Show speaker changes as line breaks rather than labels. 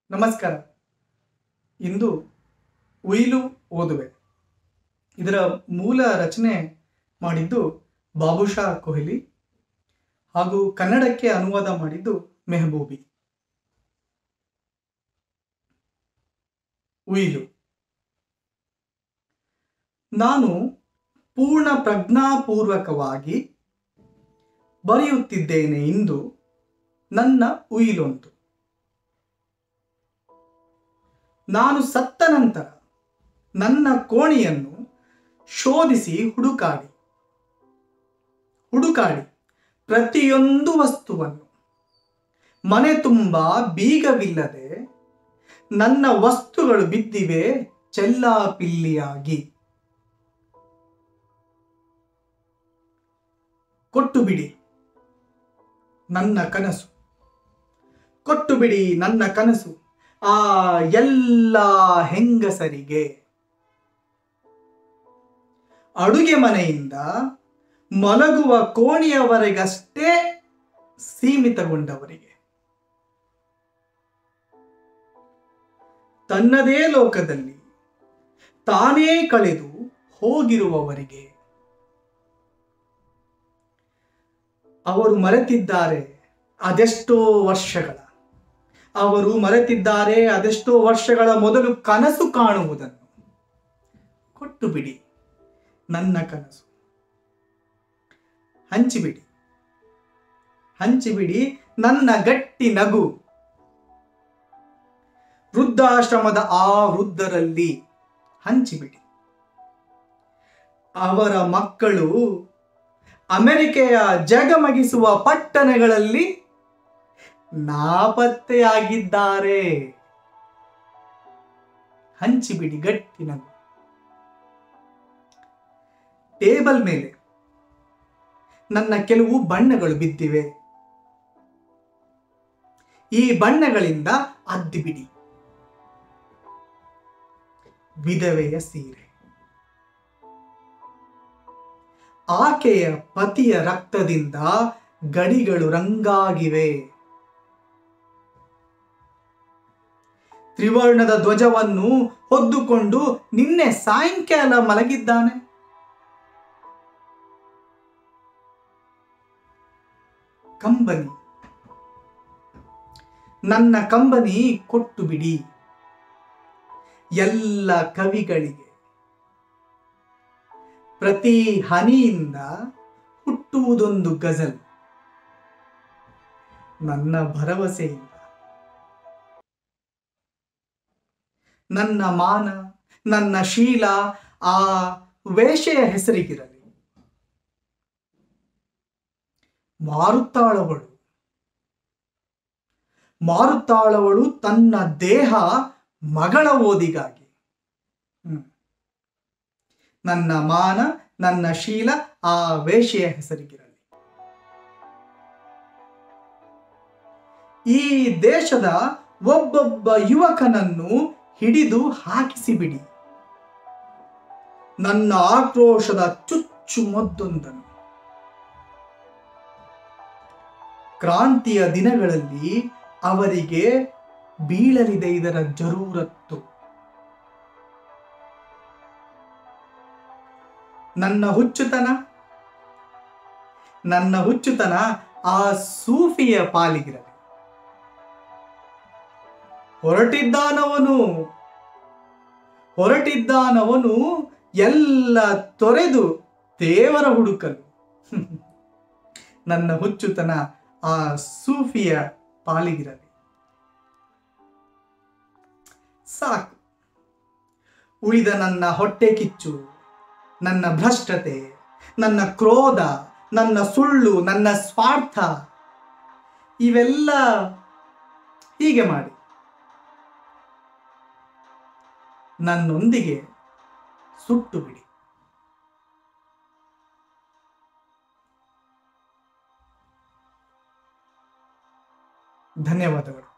ನಮಸ್ಕಾರ ಇಂದು ಉಯಿಲು ಓದುವೆ ಇದರ ಮೂಲ ರಚನೆ ಮಾಡಿದ್ದು ಬಾಬುಷಾ ಕೊಹ್ಲಿ ಹಾಗೂ ಕನ್ನಡಕ್ಕೆ ಅನುವಾದ ಮಾಡಿದ್ದು ಮೆಹಬೂಬಿ ಉಯಿಲು ನಾನು ಪೂರ್ಣ ಪ್ರಜ್ಞಾಪೂರ್ವಕವಾಗಿ ಬರೆಯುತ್ತಿದ್ದೇನೆ ಇಂದು ನನ್ನ ಉಯಿಲೊಂದು ನಾನು ಸತ್ತ ನಂತರ ನನ್ನ ಕೋಣೆಯನ್ನು ಶೋಧಿಸಿ ಹುಡುಕಾಡಿ ಹುಡುಕಾಡಿ ಪ್ರತಿಯೊಂದು ವಸ್ತುವನ್ನು ಮನೆ ತುಂಬ ಬೀಗವಿಲ್ಲದೆ ನನ್ನ ವಸ್ತುಗಳು ಬಿದ್ದಿವೆ ಚೆಲ್ಲಾಪಿಲ್ಲಿಯಾಗಿ ಕೊಟ್ಟು ಬಿಡಿ ನನ್ನ ಕನಸು ಕೊಟ್ಟು ಬಿಡಿ ನನ್ನ ಕನಸು ಆ ಎಲ್ಲ ಹೆಂಗಸರಿಗೆ ಅಡುಗೆ ಮನೆಯಿಂದ ಮಲಗುವ ಕೋಣೆಯವರೆಗಷ್ಟೇ ಸೀಮಿತಗೊಂಡವರಿಗೆ ತನ್ನದೇ ಲೋಕದಲ್ಲಿ ತಾನೇ ಕಳೆದು ಹೋಗಿರುವವರಿಗೆ ಅವರು ಮರೆತಿದ್ದಾರೆ ಅದೆಷ್ಟೋ ವರ್ಷಗಳ ಅವರು ಮರೆತಿದ್ದಾರೆ ಅದೆಷ್ಟೋ ವರ್ಷಗಳ ಮೊದಲು ಕನಸು ಕಾಣುವುದನ್ನು ಕೊಟ್ಟು ಬಿಡಿ ನನ್ನ ಕನಸು ಹಂಚಿಬಿಡಿ ಹಂಚಿಬಿಡಿ ನನ್ನ ಗಟ್ಟಿ ನಗು ವೃದ್ಧಾಶ್ರಮದ ಆ ವೃದ್ಧರಲ್ಲಿ ಹಂಚಿಬಿಡಿ ಅವರ ಮಕ್ಕಳು ಅಮೆರಿಕೆಯ ಜಗಮಗಿಸುವ ಪಟ್ಟಣಗಳಲ್ಲಿ ನಾಪತ್ತೆಯಾಗಿದ್ದಾರೆ ಹಂಚಿಬಿಡಿ ಗಟ್ಟಿ ನಗು ಟೇಬಲ್ ಮೇಲೆ ನನ್ನ ಕೆಲವು ಬಣ್ಣಗಳು ಬಿದ್ದಿವೆ ಈ ಬಣ್ಣಗಳಿಂದ ಅದ್ದಿಬಿಡಿ ವಿಧವೆಯ ಸೀರೆ ಆಕೆಯ ಪತಿಯ ರಕ್ತದಿಂದ ಗಡಿಗಳು ರಂಗಾಗಿವೆ ತ್ರಿವರ್ಣದ ಧ್ವಜವನ್ನು ಹೊದ್ದುಕೊಂಡು ನಿನ್ನೆ ಸಾಯಂಕಾಲ ಮಲಗಿದ್ದಾನೆ ಕಂಬನಿ ನನ್ನ ಕಂಬನಿ ಕೊಟ್ಟು ಬಿಡಿ ಎಲ್ಲ ಕವಿಗಳಿಗೆ ಪ್ರತಿ ಹನಿಯಿಂದ ಹುಟ್ಟುವುದೊಂದು ಗಜಲ್ ನನ್ನ ಭರವಸೆಯಿಂದ ನನ್ನ ಮಾನ ನನ್ನ ಶೀಲ ಆ ವೇಷೆಯ ಹೆಸರಿಗಿರಲಿ ಮಾರುತ್ತಾಳವಳು ಮಾರುತ್ತಾಳವಳು ತನ್ನ ದೇಹ ಮಗಳ ಓದಿಗಾಗಿ ಹ್ಮ್. ನನ್ನ ಮಾನ ನನ್ನ ಶೀಲ ಆ ವೇಷೆಯ ಹೆಸರಿಗಿರಲಿ ಈ ದೇಶದ ಒಬ್ಬೊಬ್ಬ ಯುವಕನನ್ನು ಹಿಡಿದು ಹಾಕಿಸಿಬಿಡಿ ನನ್ನ ಆಕ್ರೋಶದ ಚುಚ್ಚು ಮದ್ದೊಂದನ್ನು ಕ್ರಾಂತಿಯ ದಿನಗಳಲ್ಲಿ ಅವರಿಗೆ ಬೀಳಲಿದೆ ಇದರ ಜರೂರತ್ತು ನನ್ನ ಹುಚ್ಚುತನ ನನ್ನ ಹುಚ್ಚುತನ ಆ ಸೂಫಿಯ ಪಾಲಿಗಿರಲಿ ಹೊರಟಿದ್ದಾನವನು ಹೊರಟಿದ್ದಾನವನು ಎಲ್ಲ ತೊರೆದು ದೇವರ ಹುಡುಕಲು ನನ್ನ ಹುಚ್ಚುತನ ಆ ಸೂಫಿಯ ಪಾಲಿಗಿರಲಿ ಸಾಕು ಉಳಿದ ನನ್ನ ಹೊಟ್ಟೆ ಕಿಚ್ಚು ನನ್ನ ಭ್ರಷ್ಟತೆ ನನ್ನ ಕ್ರೋಧ ನನ್ನ ಸುಳ್ಳು ನನ್ನ ಸ್ವಾರ್ಥ ಇವೆಲ್ಲ ಹೀಗೆ ಮಾಡಿ ನನ್ನೊಂದಿಗೆ ಸುಟ್ಟು ಬಿಡಿ ಧನ್ಯವಾದಗಳು